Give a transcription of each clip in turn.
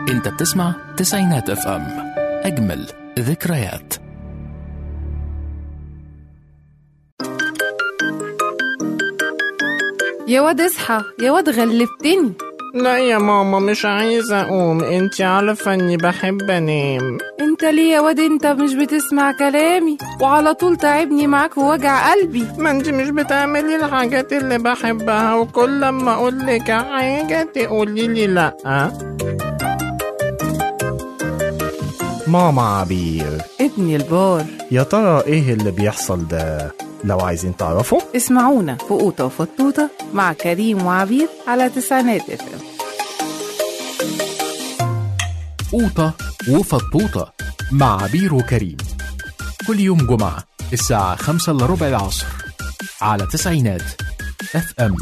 انت بتسمع تسعينات اف ام اجمل ذكريات يا واد اصحى يا واد غلبتني لا يا ماما مش عايزة أقوم انتي عارفة إني بحب أنام انت ليه يا واد انت مش بتسمع كلامي وعلى طول تعبني معاك ووجع قلبي ما انتي مش بتعملي الحاجات اللي بحبها وكل لما أقولك حاجة تقولي لي لأ ماما عبير ابني البار يا ترى ايه اللي بيحصل ده لو عايزين تعرفوا اسمعونا في قوطة وفطوطة مع كريم وعبير على تسعينات اف ام قوطة وفطوطة مع عبير وكريم كل يوم جمعة الساعة خمسة إلا ربع العصر على تسعينات اف ام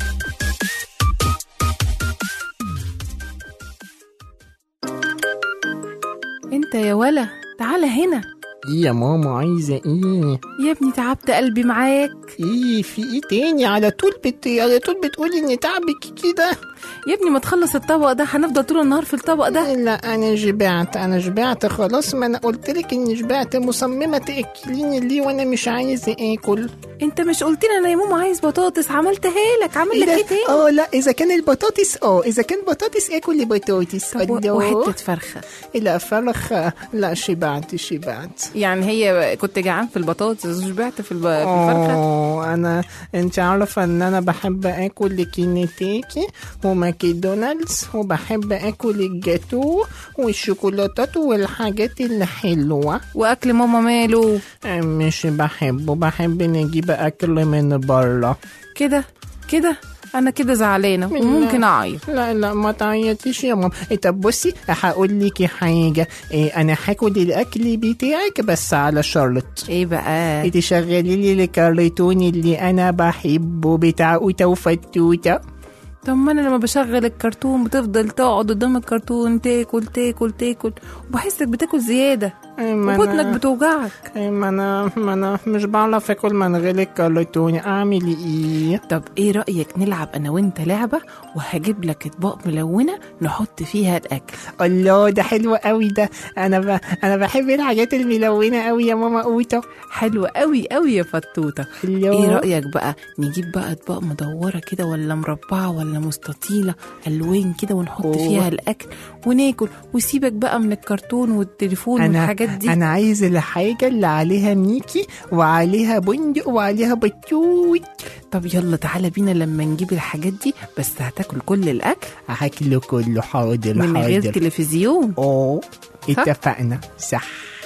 انت يا ولا تعالى هنا ايه يا ماما عايزة ايه يا ابني تعبت قلبي معاك ايه في ايه تاني على طول بت... على طول بتقولي ان تعبك كده يا ابني ما تخلص الطبق ده هنفضل طول النهار في الطبق ده لا انا شبعت انا شبعت خلاص ما انا قلت لك اني شبعت مصممه تاكليني ليه وانا مش عايزه اكل انت مش قلت لي انا يا ماما عايز بطاطس عملتها لك عامل لك ده؟ ايه تاني اه لا اذا كان البطاطس اه اذا كان بطاطس اكل بطاطس طب و- الله. وحتة فرخة لا فرخه لا شبعت شبعت يعني هي كنت جعان في البطاطس شبعت في, الب... في الفرخة اه انا انت عارفه ان انا بحب اكل كينيتيكي وماكدونالدز وبحب اكل الجاتو والشوكولاتات والحاجات الحلوه واكل ماما ماله مش بحبه بحب نجيب اكل من بره كده كده انا كده زعلانه من- وممكن اعيط لا لا ما تعيطيش يا ماما إيه، طب بصي هقول لك حاجه إيه انا هاكل الاكل بتاعك بس على شرط ايه بقى تشغلي لي الكرتون اللي انا بحبه بتاع اوتا وفتوته طب ما انا لما بشغل الكرتون بتفضل تقعد قدام الكرتون تاكل تاكل تاكل وبحسك بتاكل زياده إيه، ما وبطنك أنا- بتوجعك إيه، ما انا ما انا مش بعرف اكل من غير الكرتون اعمل ايه طب ايه رايك نلعب انا وانت لعبه وهجيب لك اطباق ملونه نحط فيها الاكل الله ده حلو قوي ده انا ب... انا بحب الحاجات الملونه قوي يا ماما اوتا حلو قوي قوي يا فتوته الله. ايه رايك بقى نجيب بقى اطباق مدوره كده ولا مربعه ولا مستطيله الوان كده ونحط أوه. فيها الاكل وناكل وسيبك بقى من الكرتون والتليفون انا والحاجات دي انا عايز الحاجه اللي عليها ميكي وعليها بندق وعليها بطوط طب يلا تعالى بينا لما نجيب الحاجات دي بس هتاكل كل الاكل هاكله كله حاضر من غير حاضر تلفزيون اه صح؟ اتفقنا صح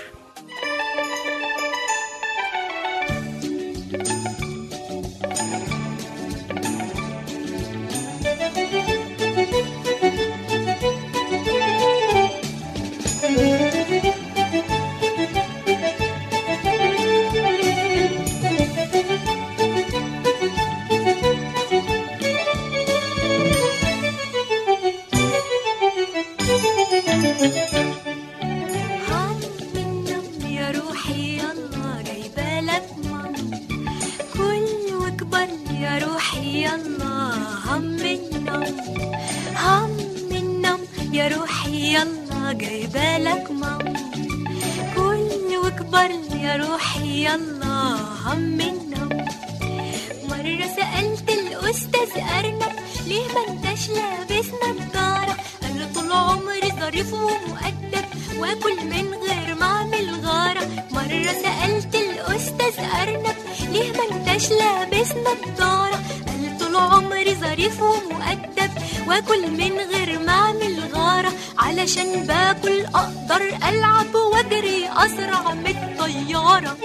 هم النم يا روحي يلا جايبالك مام كل وكبر يا روحي يلا هم النم هم النم يا روحي يلا جايبالك مام كل وكبر يا روحي يلا هم النم مرة سألت الأستاذ أرنب ليه ما انتش لابس نضارة قال له طول عمري ظريف ومؤدب واكل من غير ما اعمل غارة مرة سألت الأستاذ أرنب ليه ما انتش لابس نضارة قال له طول عمري ظريف ومؤدب واكل من غير ما اعمل غارة علشان باكل أقدر ألعب وأجري أسرع من الطيارة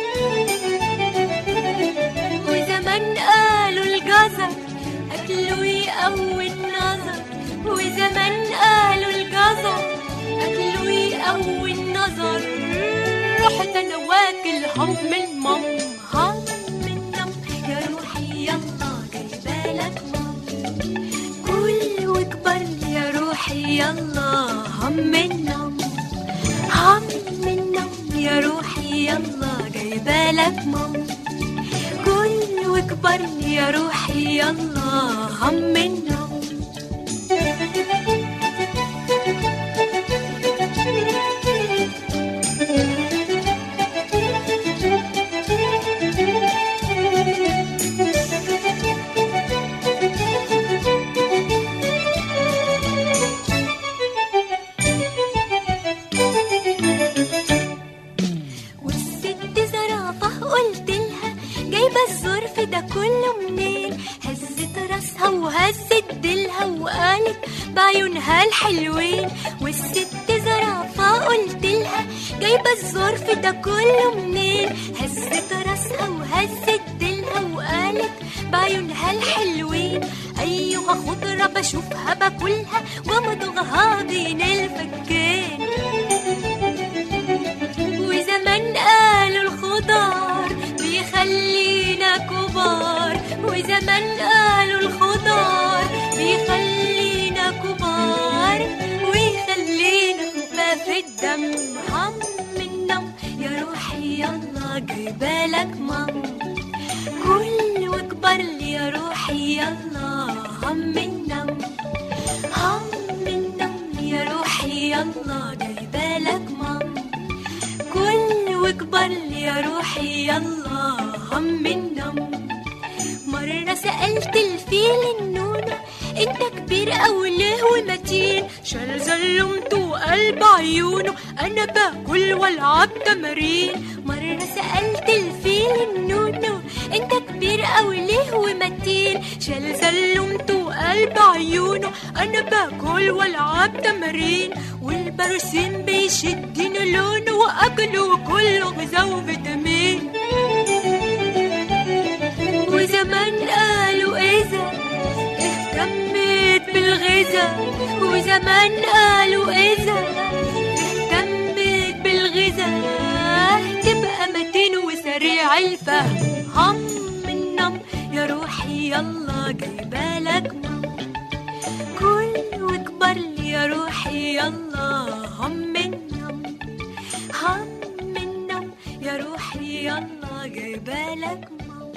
وزمان قالوا الجزر أكله يقوي النظر وزمان قالوا الجزر أكله يقوي النظر رحت أنا واكل هم المم هم النم يا روحي يلا جايبالك مم كل وكبر يا روحي يلا هم النم هم النم يا روحي يلا جايبالك مم كل وكبر يا روحي يلا هم النوم وقالت بعيونها الحلوين والست زرافة قلت لها جايبة الظرف ده كله منين هزت راسها وهزت ديلها وقالت بعيونها الحلوين أيها خضرة بشوفها باكلها ومضغها بين الفكين وزمان قالوا الخضار بيخلينا كبار وزمان قالوا الخضار بيخلينا كبار ويخلينا خفاف الدم هم النوم يا روحي يلا جايبالك مام كل واكبر لي يا روحي يلا هم النوم هم النوم يا روحي يلا جايبالك مام كل واكبر لي يا روحي يلا هم النوم مرة سألت الفيل النونة انت كبير او ليه ومتين شال زلمته وقلب عيونه انا باكل والعب تمارين مرة سألت الفيل النونة انت كبير او ليه ومتين شال زلمته وقلب عيونه انا باكل والعب تمارين والبرسيم بيشدني لونه واكله كله غذاء وفيتامين وزمان قالوا إذا اهتميت بالغذاء وزمان قالوا إذا اهتميت بالغذاء تبقى متين وسريع الفهم هم النم يا روحي يلا جايبالك مام كل واكبر لي يا روحي يلا هم النم هم النم يا روحي يلا جايبالك مام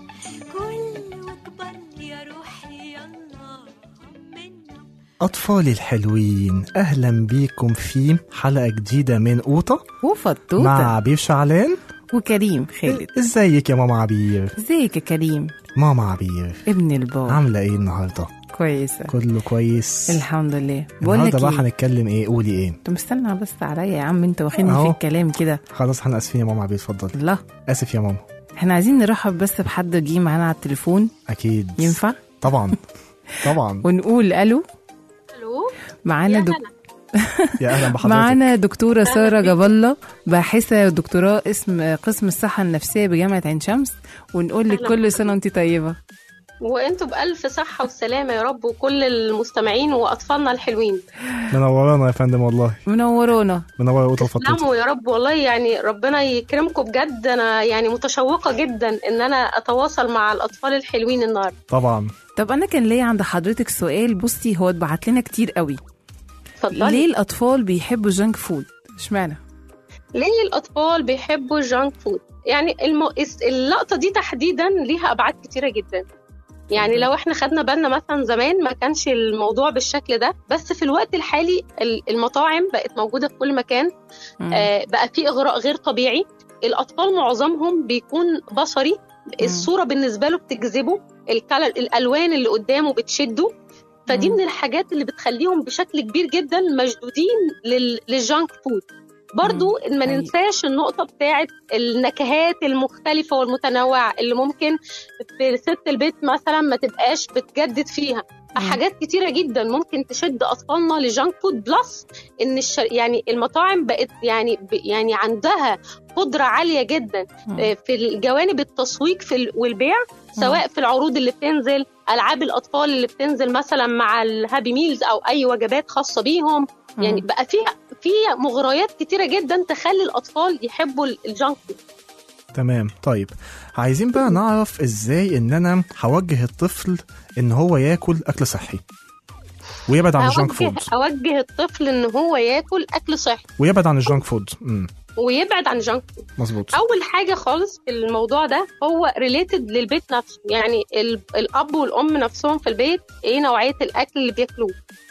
كل واكبر لي يا روحي يلا هم النم أطفالي الحلوين أهلا بيكم في حلقة جديدة من قوطة وفطوطة مع عبير شعلان وكريم خالد ازيك يا ماما عبير ازيك يا كريم ماما عبير ابن البار عاملة ايه النهاردة كويسة كله كويس الحمد لله بقول لك النهاردة بقى ايه هنتكلم ايه قولي ايه انت مستنى بس عليا يا عم انت واخدني في أهو. الكلام كده خلاص احنا اسفين يا ماما عبير اتفضلي الله اسف يا ماما احنا عايزين نرحب بس بحد جه معانا على التليفون اكيد ينفع طبعا طبعا ونقول الو الو معانا يا دك... هلا. يا اهلا بحضرتك معانا دكتورة سارة جاب الله باحثة دكتوراه اسم قسم الصحة النفسية بجامعة عين شمس ونقول لك أهلا كل بحضرتك. سنة وانت طيبة وانتوا بألف صحة والسلامة يا رب وكل المستمعين وأطفالنا الحلوين منورانا يا فندم والله منورونا منورة قوطة الفطوطة تسلموا يا رب والله يعني ربنا يكرمكم بجد أنا يعني متشوقة جدا إن أنا أتواصل مع الأطفال الحلوين النهاردة طبعا طب انا كان ليا عند حضرتك سؤال بصي هو اتبعت لنا كتير قوي اتفضلي ليه الاطفال بيحبوا الجانك فود اشمعنى ليه الأطفال بيحبوا الجانك فود يعني الم... اللقطة دي تحديدا ليها أبعاد كتيرة جدا يعني لو احنا خدنا بالنا مثلا زمان ما كانش الموضوع بالشكل ده بس في الوقت الحالي ال- المطاعم بقت موجودة في كل مكان مم. آه، بقى في اغراء غير طبيعي الاطفال معظمهم بيكون بصري الصوره بالنسبه له بتجذبه الكلر الالوان اللي قدامه بتشده فدي مم. من الحاجات اللي بتخليهم بشكل كبير جدا مشدودين لل... للجانك فود برضو ما حقيقي. ننساش النقطة بتاعت النكهات المختلفة والمتنوعة اللي ممكن في ست البيت مثلا ما تبقاش بتجدد فيها حاجات كتيرة جدا ممكن تشد أطفالنا لجانك فود بلس إن الش... يعني المطاعم بقت يعني ب... يعني عندها قدرة عالية جدا مم. آه، في الجوانب التسويق في ال... والبيع سواء في العروض اللي بتنزل ألعاب الأطفال اللي بتنزل مثلا مع الهابي ميلز أو أي وجبات خاصة بيهم يعني مم. بقى في في مغريات كتيرة جدا تخلي الأطفال يحبوا ال- الجانك فود تمام طيب عايزين بقى نعرف ازاي ان انا هوجه الطفل ان هو ياكل اكل صحي ويبعد عن الجانك أوجه, فود أوجه الطفل إن هو ياكل أكل صحي ويبعد عن الجانك فود امم ويبعد عن الجانك فود مظبوط اول حاجه خالص في الموضوع ده هو ريليتد للبيت نفسه يعني ال- الاب والام نفسهم في البيت ايه نوعيه الاكل اللي بياكلوه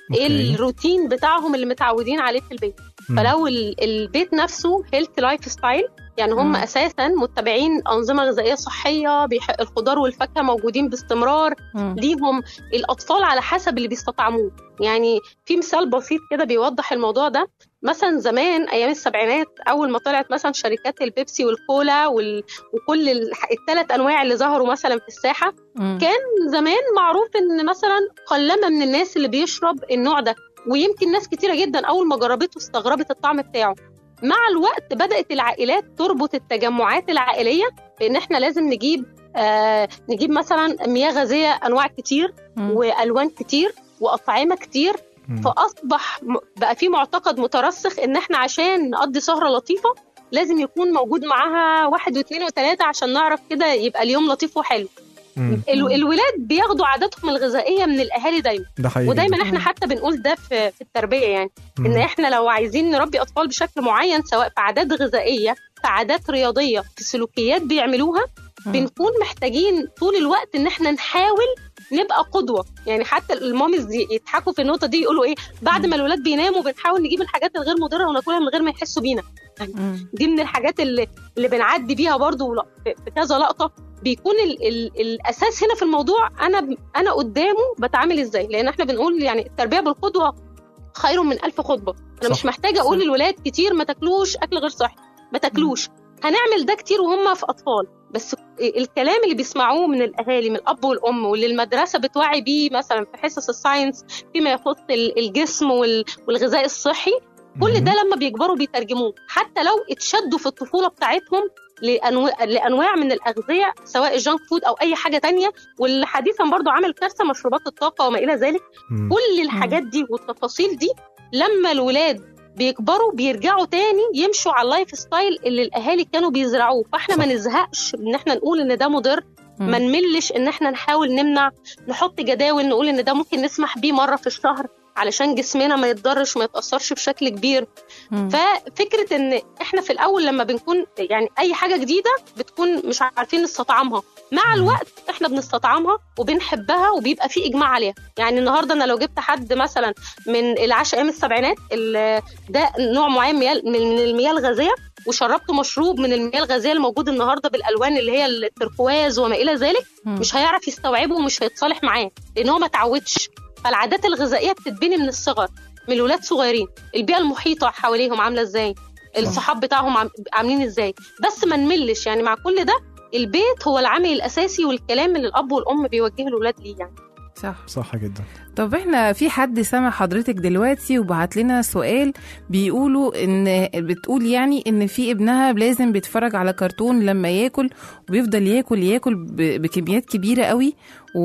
ايه أوكي. الروتين بتاعهم اللي متعودين عليه في البيت مم. فلو ال- البيت نفسه هيلث لايف ستايل يعني هم مم. اساسا متبعين انظمه غذائيه صحيه بيح... الخضار والفاكهه موجودين باستمرار مم. ليهم الاطفال على حسب اللي بيستطعموه يعني في مثال بسيط كده بيوضح الموضوع ده مثلا زمان ايام السبعينات اول ما طلعت مثلا شركات البيبسي والكولا وال... وكل الثلاث انواع اللي ظهروا مثلا في الساحه مم. كان زمان معروف ان مثلا قلما من الناس اللي بيشرب النوع ده ويمكن ناس كتيره جدا اول ما جربته استغربت الطعم بتاعه مع الوقت بدات العائلات تربط التجمعات العائليه بان احنا لازم نجيب آه نجيب مثلا مياه غازيه انواع كتير مم. والوان كتير واطعمه كتير مم. فاصبح م- بقى في معتقد مترسخ ان احنا عشان نقضي سهره لطيفه لازم يكون موجود معاها واحد واثنين وثلاثه عشان نعرف كده يبقى اليوم لطيف وحلو مم. ال- الولاد بياخدوا عاداتهم الغذائيه من الاهالي دايما ده حقيقي ودايما جداً. احنا حتى بنقول ده في, في التربيه يعني مم. ان احنا لو عايزين نربي اطفال بشكل معين سواء في عادات غذائيه في عادات رياضيه في سلوكيات بيعملوها مم. بنكون محتاجين طول الوقت ان احنا نحاول نبقى قدوه يعني حتى المامز دي يضحكوا في النقطه دي يقولوا ايه بعد ما الولاد بيناموا بنحاول نجيب الحاجات الغير مضره وناكلها من غير ما يحسوا بينا مم. دي من الحاجات اللي اللي بنعدي بيها برضو لا- في في كذا لقطه بيكون ال ال الاساس هنا في الموضوع انا ب- انا قدامه بتعامل ازاي لان احنا بنقول يعني التربيه بالقدوه خير من ألف خطبه انا صح. مش محتاجه اقول للولاد كتير ما تاكلوش اكل غير صحي ما تاكلوش هنعمل ده كتير وهم في اطفال بس الكلام اللي بيسمعوه من الاهالي من الاب والام واللي المدرسه بتوعي بيه مثلا في حصص الساينس فيما يخص ال- الجسم وال- والغذاء الصحي كل مم. ده لما بيكبروا بيترجموه حتى لو اتشدوا في الطفوله بتاعتهم لانواع لانواع من الاغذيه سواء الجانك فود او اي حاجه تانية واللي حديثا برضو عامل كارثه مشروبات الطاقه وما الى ذلك مم. كل الحاجات دي والتفاصيل دي لما الولاد بيكبروا بيرجعوا تاني يمشوا على اللايف ستايل اللي الاهالي كانوا بيزرعوه فاحنا ما صح. نزهقش ان احنا نقول ان ده مضر مم. ما نملش ان احنا نحاول نمنع نحط جداول نقول ان ده ممكن نسمح بيه مره في الشهر علشان جسمنا ما يتضرش ما يتاثرش بشكل كبير مم. ففكره ان احنا في الاول لما بنكون يعني اي حاجه جديده بتكون مش عارفين نستطعمها مع الوقت احنا بنستطعمها وبنحبها وبيبقى في اجماع عليها يعني النهارده انا لو جبت حد مثلا من العشاء ايام السبعينات ال- ده نوع معين مياه- من من المياه الغازيه وشربته مشروب من المياه الغازيه الموجود النهارده بالالوان اللي هي التركواز وما الى ذلك مم. مش هيعرف يستوعبه ومش هيتصالح معاه لان هو ما اتعودش فالعادات الغذائيه بتتبني من الصغر من الولاد صغيرين البيئه المحيطه حواليهم عامله ازاي الصحاب بتاعهم عام- عاملين ازاي بس ما نملش يعني مع كل ده البيت هو العامل الاساسي والكلام اللي الاب والام بيوجهوا الاولاد ليه يعني صح صح جدا طب احنا في حد سمع حضرتك دلوقتي وبعت لنا سؤال بيقولوا ان بتقول يعني ان في ابنها لازم بيتفرج على كرتون لما ياكل وبيفضل ياكل ياكل ب- بكميات كبيره قوي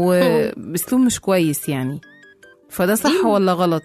وباسلوب مش كويس يعني فده صح دي- ولا غلط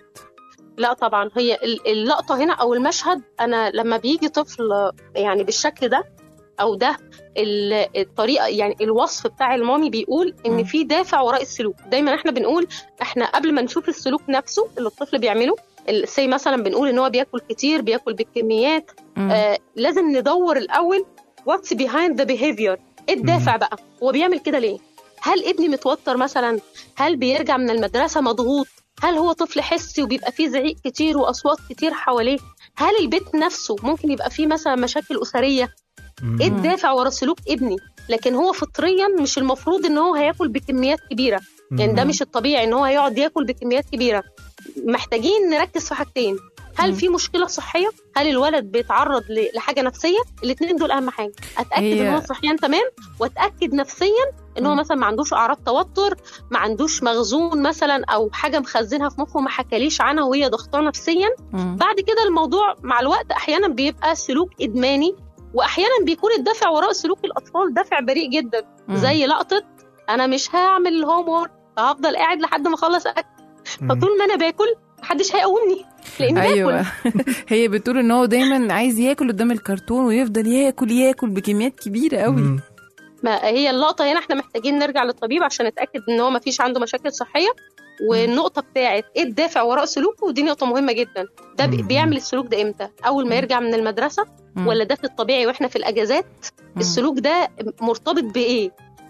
لا طبعا هي ال- اللقطه هنا او المشهد انا لما بيجي طفل يعني بالشكل ده او ده ال- الطريقه يعني الوصف بتاع المامي بيقول مم. ان في دافع وراء السلوك دايما احنا بنقول احنا قبل ما نشوف السلوك نفسه اللي الطفل بيعمله سي مثلا بنقول ان هو بياكل كتير بياكل بالكميات مم. آه لازم ندور الاول واتس بيهايند ذا بيهيفير ايه الدافع بقى هو بيعمل كده ليه هل ابني متوتر مثلا هل بيرجع من المدرسه مضغوط هل هو طفل حسي وبيبقى فيه زعيق كتير واصوات كتير حواليه هل البيت نفسه ممكن يبقى فيه مثلا مشاكل اسريه مم. ايه الدافع ورا سلوك ابني لكن هو فطريا مش المفروض ان هو هياكل بكميات كبيره يعني ده مم. مش الطبيعي ان هو هيقعد ياكل بكميات كبيره محتاجين نركز في حاجتين هل مم. في مشكله صحيه هل الولد بيتعرض ل- لحاجه نفسيه الاثنين دول اهم حاجه اتاكد هي- ان هو صحيا تمام واتاكد نفسيا ان هو مم. مثلا ما عندوش اعراض توتر ما عندوش مخزون مثلا او حاجه مخزنها في مخه ما حكاليش عنها وهي ضغطاه نفسيا مم. بعد كده الموضوع مع الوقت احيانا بيبقى سلوك ادماني واحيانا بيكون الدافع وراء سلوك الاطفال دافع بريء جدا مم. زي لقطه انا مش هعمل الهوم وورك هفضل قاعد لحد ما اخلص اكل مم. فطول ما انا باكل محدش هيقومني لاني ايوه باكل هي بتقول ان هو دايما عايز ياكل قدام الكرتون ويفضل ياكل ياكل بكميات كبيره قوي مم. ما هي اللقطه هنا احنا محتاجين نرجع للطبيب عشان نتاكد ان هو ما فيش عنده مشاكل صحيه والنقطه بتاعت ايه الدافع وراء سلوكه ودي نقطه مهمه جدا ده بي- مم. بيعمل السلوك ده امتى اول ما يرجع من المدرسه مم. ولا ده في الطبيعي واحنا في الاجازات مم. السلوك ده مرتبط بايه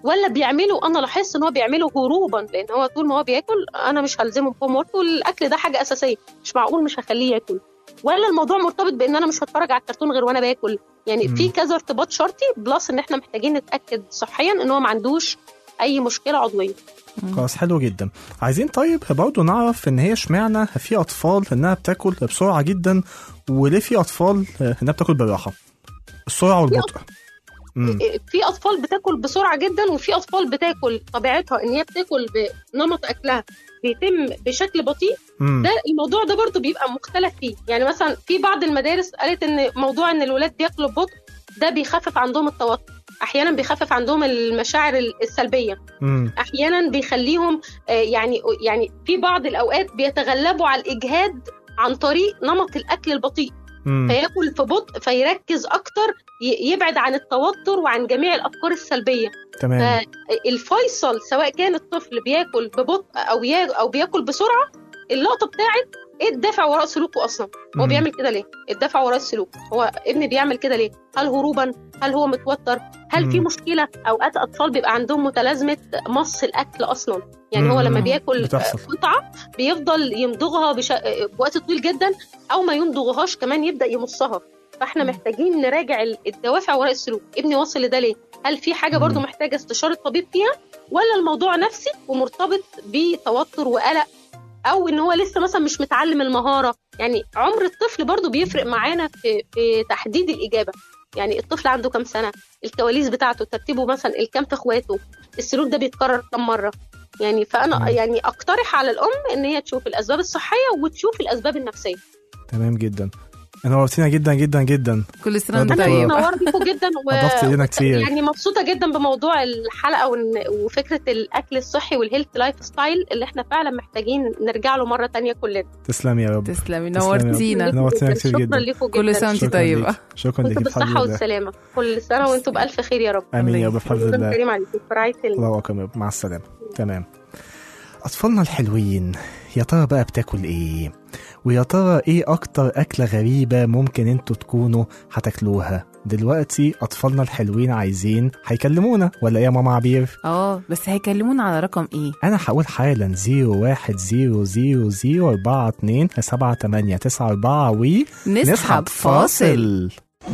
ولا بيعمله انا لاحظت ان هو بيعمله هروبا لان هو طول ما هو بياكل انا مش هلزمه بهوم ورك والاكل ده حاجه اساسيه مش معقول مش هخليه ياكل ولا الموضوع مرتبط بان انا مش هتفرج على الكرتون غير وانا باكل يعني مم. في كذا ارتباط شرطي بلس ان احنا محتاجين نتاكد صحيا ان هو ما عندوش اي مشكله عضويه خلاص حلو جدا عايزين طيب برضه نعرف ان هي اشمعنى في اطفال انها بتاكل بسرعه جدا وليه في اطفال آه، انها بتاكل بالراحه السرعه والبطء امم في اطفال بتاكل بسرعه جدا وفي اطفال بتاكل طبيعتها ان هي بتاكل بنمط اكلها بيتم بشكل بطيء امم ده الموضوع ده برضو بيبقى مختلف فيه يعني مثلا في بعض المدارس قالت ان موضوع ان الولاد بياكلوا ببطء ده بيخفف عندهم التوتر احيانا بيخفف عندهم المشاعر السلبيه امم احيانا بيخليهم آه، يعني يعني في بعض الاوقات بيتغلبوا على الاجهاد عن طريق نمط الاكل البطيء امم فياكل في بطء فيركز اكتر ي- يبعد عن التوتر وعن جميع الافكار السلبيه تمام فالفيصل سواء كان الطفل بياكل ببطء او يا او بياكل بسرعه اللقطه بتاعت ايه الدافع وراء سلوكه اصلا هو مم. بيعمل كده ليه الدافع وراء السلوك هو ابني بيعمل كده ليه هل هروبا هل هو متوتر هل في مم. مشكله اوقات اطفال بيبقى عندهم متلازمه مص الاكل اصلا يعني هو مم. لما بياكل بتحصل. قطعه بيفضل يمضغها بش... بوقت طويل جدا او ما يمضغهاش كمان يبدا يمصها فاحنا محتاجين نراجع ال- الدوافع وراء السلوك ابني واصل لده ليه هل في حاجه برضو مم. محتاجه استشاره طبيب فيها ولا الموضوع نفسي ومرتبط بتوتر وقلق او ان هو لسه مثلا مش متعلم المهاره يعني عمر الطفل برضو بيفرق معانا في في تحديد الاجابه يعني الطفل عنده كام سنه الكواليس بتاعته ترتيبه مثلا الكام في اخواته السلوك ده بيتكرر كم مره يعني فانا مم. يعني اقترح على الام ان هي تشوف الاسباب الصحيه وتشوف الاسباب النفسيه تمام جدا نورتينا جدا جدا جدا كل سنه وانت دكتور. انا طيب نورتكم جدا و... اضفت ايدينا كتير يعني مبسوطه جدا بموضوع الحلقه وإن- وفكره الاكل الصحي والهيلث لايف ستايل اللي احنا فعلا محتاجين نرجع له مره تانية كلنا تسلمي يا رب تسلمي تسلمي. نورتينا نورتينا كتير شكرا جدا. لكم جدا كل سنه وانت شكرا طيبه ليك. شكرا وانتم ليك بحبل بالصحه الله والسلامه كل سنه وانتم بالف خير يا رب امين يا الله رب بحفظ رمضان الله كريم عليكم في رعايه الله الله اكبر مع السلامه تمام اطفالنا الحلوين يا ترى بقى بتاكل ايه ويا ترى ايه اكتر اكله غريبه ممكن انتوا تكونوا هتاكلوها دلوقتي اطفالنا الحلوين عايزين هيكلمونا ولا ايه يا ماما عبير اه بس هيكلمونا على رقم ايه انا هقول حالا 01 0 0 0 4 2 7 8 9 4 و نسحب فاصل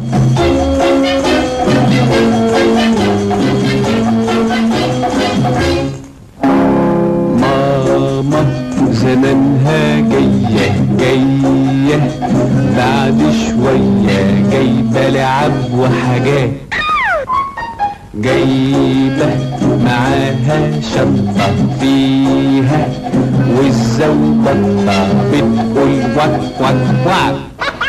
ماما زمانها جاية جاية بعد شوية جايبة لعب وحاجات جايبة معاها شنطة فيها والزوبطة بتقول وك وك وك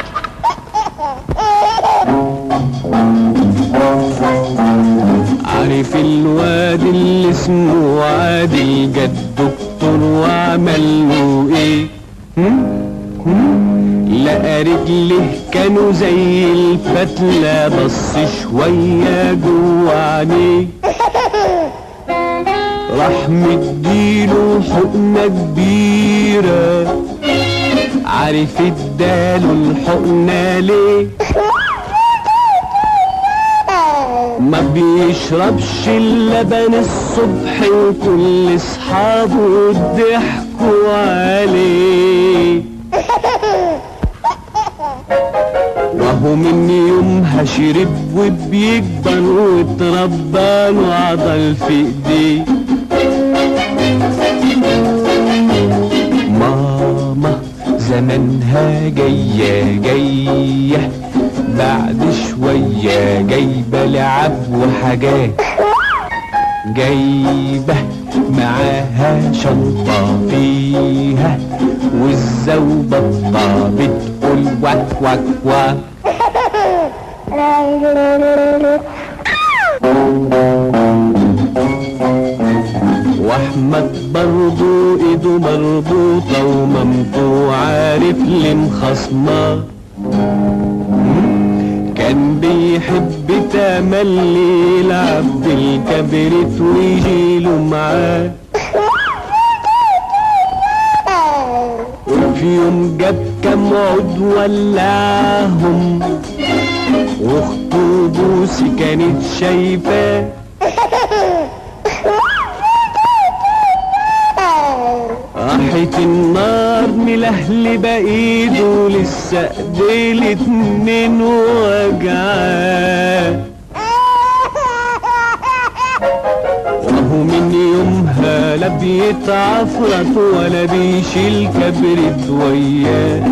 عارف الواد اللي اسمه عادل جد دكتور وعمل له ايه هم؟ هم؟ لقى رجله كانوا زي الفتلة بص شوية جوه عينيه راح مديله حقنة كبيرة عارف اداله الحقنة ليه ما بيشربش اللبن الصبح وكل اصحابه ضحكوا عليه وهو من يومها شرب وبيكبر واتربى له عضل في ايديه ماما زمانها جاية جاية بعد شوية جايبة لعب وحاجات جايبة معاها شنطة فيها والزوبطة بتقول وك وك وك واحمد برضو ايده مربوطة ومامته عارف ليه مخصماه كان بيحب تملي يلعب بالكبريت ويجيله معاه وفي يوم جاب كام عود ولعهم واخته بوسي كانت شايفاه راحت النار ملهلبة ايده لسه ايديه الاتنين وجعاه وهو من يومها لا بيتعفرت ولا بيشيل كبرت وياه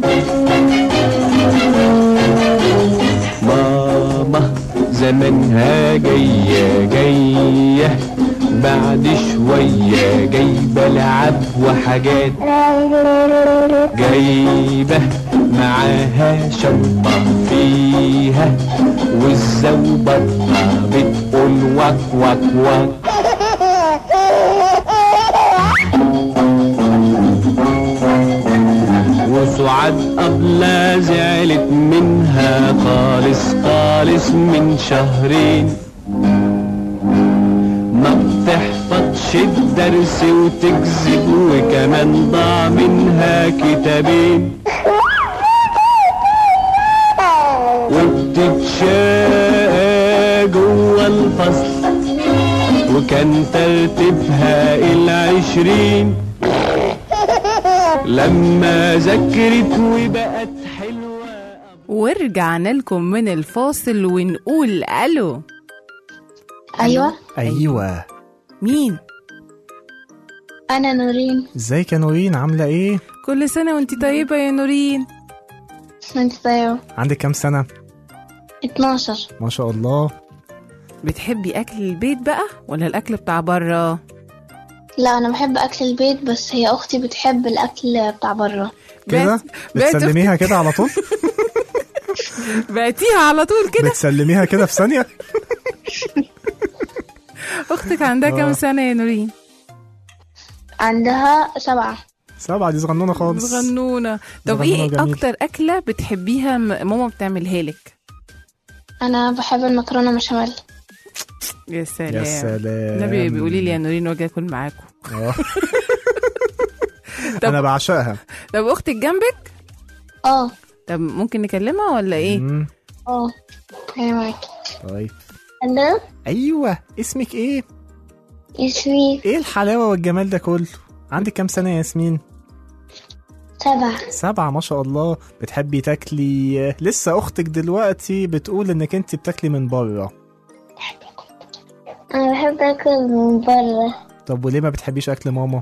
ماما زمانها جاية جاية بعد شوية جايبة لعب وحاجات جايبة معاها شنطة فيها والزوبطة بتقول وك وك وك وسعاد أبلة زعلت منها خالص خالص من شهرين ما بتحفظش الدرس وتكذب وكمان ضاع منها كتابين وبتتشاقى جوه الفصل وكان ترتيبها العشرين لما ذكرت وبقت حلوة ورجعنا لكم من الفاصل ونقول الو أيوة ايوه مين أنا نورين ازيك يا نورين عامله ايه كل سنه وانت طيبه يا نورين أنت طيب عندك كام سنه 12 ما شاء الله بتحبي اكل البيت بقى ولا الاكل بتاع بره لا أنا بحب أكل البيت بس هي أختي بتحب الأكل بتاع بره كده بقت- بقت بتسلميها كده على طول بعتيها على طول كده بتسلميها كده في ثانيه اختك عندها كام آه. سنه يا نورين عندها سبعة سبعه دي صغنونه خالص صغنونه طب صغنونة ايه وجميلة. اكتر اكله بتحبيها م- ماما بتعملها لك أنا بحب المكرونة بشاميل يا سلام يا سلام النبي بيقولي لي يا نورين واجي اكل معاكم آه. طب- انا بعشقها طب اختك جنبك اه طب ممكن نكلمها ولا ايه مم. اه هي معاكي طيب ألو ايوه اسمك ايه ياسمين ايه الحلاوه والجمال ده كله عندك كام سنه يا ياسمين سبعة سبعة ما شاء الله بتحبي تاكلي لسه اختك دلوقتي بتقول انك انت بتاكلي من بره أنا بحب أكل من برا طب وليه ما بتحبيش اكل ماما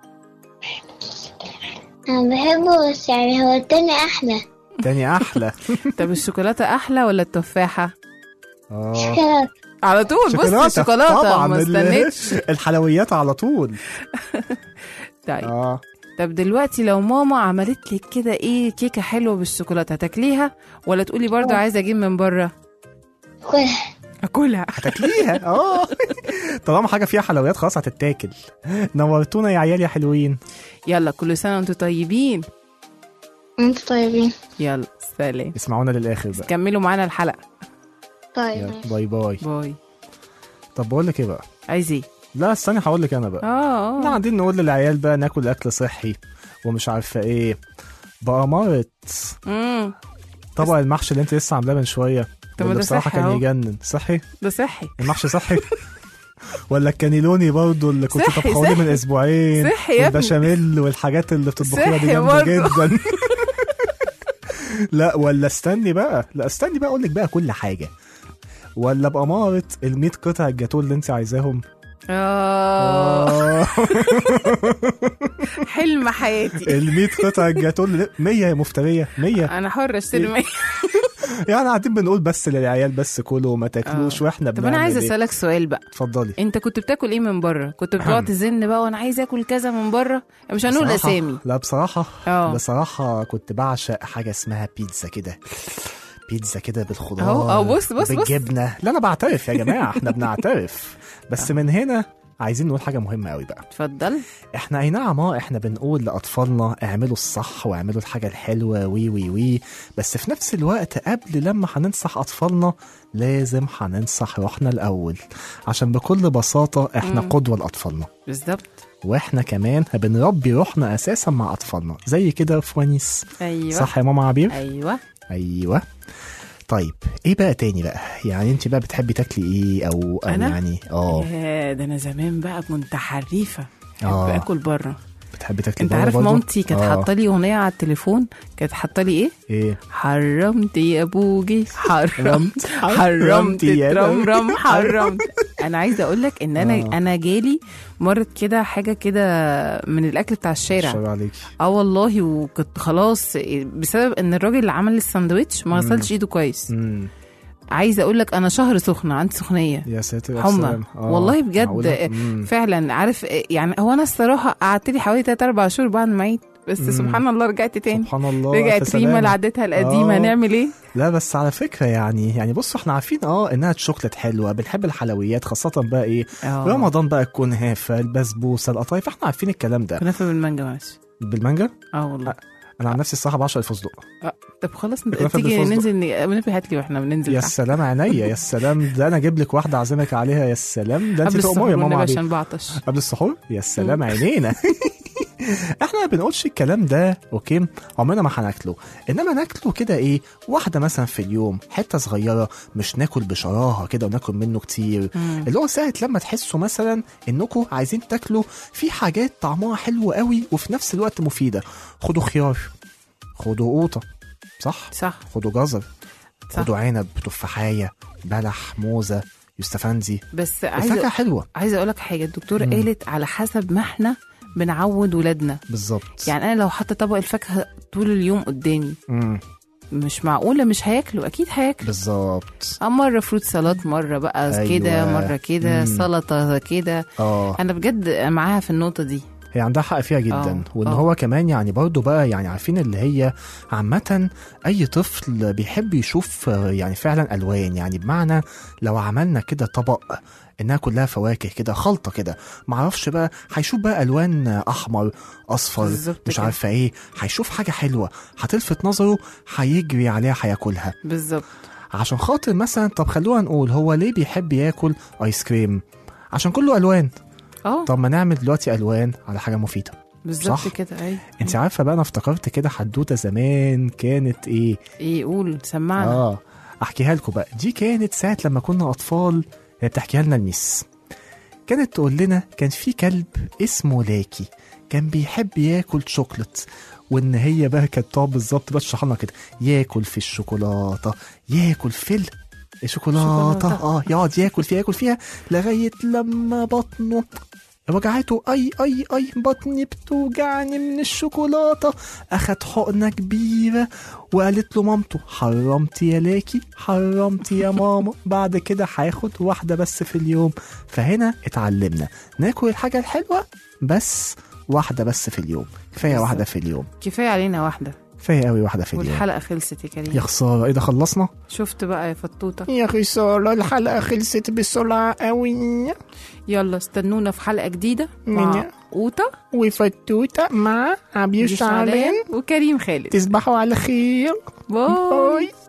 أنا بحبه بس يعني هو التاني أحلى تاني احلى طب الشوكولاته احلى ولا التفاحه اه كده على طول بص الشوكولاته طبعا ما ال- استنيتش الحلويات على طول طيب اه طب دلوقتي لو ماما عملت لك كده ايه كيكه حلوه بالشوكولاته هتاكليها ولا تقولي برضو عايزه اجيب من بره كلها اكلها هتاكليها اه طالما حاجه فيها حلويات خلاص هتتاكل نورتونا يا عيال يا حلوين يلا كل سنه وانتم طيبين انتوا طيبين يلا سلام اسمعونا للاخر بقى كملوا معانا الحلقه طيب يلا باي باي باي طب بقول لك ايه بقى عايز ايه لا استني هقول لك انا بقى اه احنا اه قاعدين نقول للعيال بقى ناكل اكل صحي ومش عارفه ايه بأمارة امم طبق المحشي اللي انت لسه عاملاه من شويه طب ما واللي ده بصراحه صحي كان أهو. يجنن صحي ده صحي المحشي صحي ولا الكانيلوني برضو اللي كنت صحي، طبخه لي صحي. من اسبوعين صحي يا ابني. والبشاميل والحاجات اللي بتطبخيها دي صحي جامده برضو. جدا لا ولا استني بقى لا استني بقى اقول لك بقى كل حاجه ولا بأمارة ال 100 قطع الجاتوه اللي انت عايزاهم اه آه. حلم حياتي ال 100 قطع الجاتوه اللي 100 يا مفتريه 100 انا حر اشتري إيه؟ مية يعني قاعدين بنقول بس للعيال بس كلوا وما تاكلوش آه. واحنا طب انا بنعمل عايزه إيه؟ اسالك سؤال بقى اتفضلي انت كنت بتاكل ايه من بره كنت بتقعد تزن بقى وانا عايز اكل كذا من بره مش هنقول بصراحة- اسامي لا بصراحة اه. بصراحة كنت بعشق حاجة اسمها بيتزا كده بيتزا كده بالخضار أهو، أهو، بص- بص- بص. بالجبنة لا أنا بعترف يا جماعة احنا بنعترف بس من هنا عايزين نقول حاجة مهمة قوي بقى اتفضل احنا اي نعم اه احنا بنقول لاطفالنا اعملوا الصح واعملوا الحاجه الحلوه وي وي وي بس في نفس الوقت قبل لما هننصح اطفالنا لازم هننصح روحنا الاول عشان بكل بساطه احنا مم. قدوه لاطفالنا بالظبط واحنا كمان بنربي روحنا اساسا مع اطفالنا زي كده في ونيس ايوه صح يا ماما عبير ايوه ايوه طيب ايه بقى تاني بقى يعني انت بقى بتحبي تاكلي ايه او, أو أنا؟ يعني اه يا ده انا زمان بقى كنت حريفه آه. بحب اكل بره بتحبي تاكلي انت بره عارف برضه؟ مامتي كانت آه. حاطه لي اغنيه على التليفون كانت حاطه لي ايه ايه حرمت يا بوجي حرمت حرمت حرمت يا ترمرم حرمت انا عايزه اقول لك ان انا آه. انا جالي مرت كده حاجه كده من الاكل بتاع الشارع شر عليك اه والله وكنت خلاص بسبب ان الراجل اللي عمل الساندوتش ما غسلش ايده كويس مم. عايزه اقول لك انا شهر سخنه عندي سخنيه يا ساتر يا حمى سلام. آه. والله بجد معقولة؟ مم. فعلا عارف يعني هو انا الصراحه قعدت لي حوالي 3 4 شهور بعد ما عيت بس مم. سبحان الله رجعت تاني سبحان الله رجعت ألف ريما سلامة. لعادتها القديمه آه. نعمل ايه لا بس على فكره يعني يعني بصوا احنا عارفين اه انها شوكليت حلوه بنحب الحلويات خاصه بقى ايه اه رمضان بقى الكنافه البسبوسه القطايف احنا عارفين الكلام ده كنافه بالمانجا ماشي بالمانجا اه والله انا عن نفسي الصراحه بعشق الفستق طب خلاص كنافة تيجي بالفستق. ننزل نبي هات لي واحنا بننزل يا تحت. سلام عينيا يا سلام ده انا اجيب لك واحده اعزمك عليها يا سلام ده انت قبل تؤمري السحور يا ماما والنبي عليك. عشان بعطش قبل السحور يا سلام عينينا احنا ما بنقولش الكلام ده اوكي عمرنا ما هناكله انما ناكله كده ايه واحده مثلا في اليوم حته صغيره مش ناكل بشراهه كده وناكل منه كتير مم. اللي هو ساعه لما تحسوا مثلا انكم عايزين تاكلوا في حاجات طعمها حلو قوي وفي نفس الوقت مفيده خدوا خيار خدوا قوطه صح صح خدوا جزر صح خدوا عنب تفاحيه بلح موزه يستفندي بس الفاكهه عايزه حلوه عايزه اقول لك حاجه الدكتوره مم. قالت على حسب ما احنا بنعود ولادنا بالظبط يعني انا لو حاطه طبق الفاكهه طول اليوم قدامي مم. مش معقوله مش هياكلوا اكيد هياكلوا بالظبط آه، مره فروت سلطات مره بقى أيوة. كده مره كده مم. سلطه كده اه انا بجد معاها في النقطه دي هي عندها حق فيها جدا آه، وان آه. هو كمان يعني برضه بقى يعني عارفين اللي هي عامة اي طفل بيحب يشوف آه، يعني فعلا الوان يعني بمعنى لو عملنا كده طبق انها كلها فواكه كده خلطة كده معرفش بقى هيشوف بقى الوان آه، احمر اصفر بالظبط مش كده. عارفه ايه هيشوف حاجة حلوة هتلفت نظره هيجري عليها هياكلها بالظبط عشان خاطر مثلا طب خلونا نقول هو ليه بيحب ياكل ايس كريم عشان كله الوان اه طب ما نعمل دلوقتي الوان على حاجه مفيده بالظبط صح. كده اي انت عارفه بقى انا افتكرت كده حدوته زمان كانت ايه ايه قول سمعنا اه احكيها لكم بقى دي كانت ساعه لما كنا اطفال هي بتحكيها لنا الميس كانت تقول لنا كان في كلب اسمه لاكي كان بيحب ياكل شوكليت وان هي بقى كانت تقعد بالظبط بقى تشرح لنا كده ياكل في الشوكولاته ياكل في ال- الشوكولاته شوكولاتة. اه يقعد ياكل فيها ياكل فيها لغايه لما بطنه وجعته اي اي اي بطني بتوجعني من الشوكولاته اخد حقنه كبيره وقالت له مامته حرمت يا لاكي حرمت يا ماما بعد كده هاخد واحده بس في اليوم فهنا اتعلمنا ناكل الحاجه الحلوه بس واحده بس في اليوم كفايه بالظبط. واحده في اليوم كفايه علينا واحده كفايه قوي واحده في اليوم والحلقه خلصت يا كريم يا خساره ايه ده خلصنا شفت بقى يا فطوطه يا خساره الحلقه خلصت بسرعه قوي يلا استنونا في حلقه جديده من- مع قوطه وفتوته مع عبير شعلان وكريم خالد تصبحوا على خير باي باي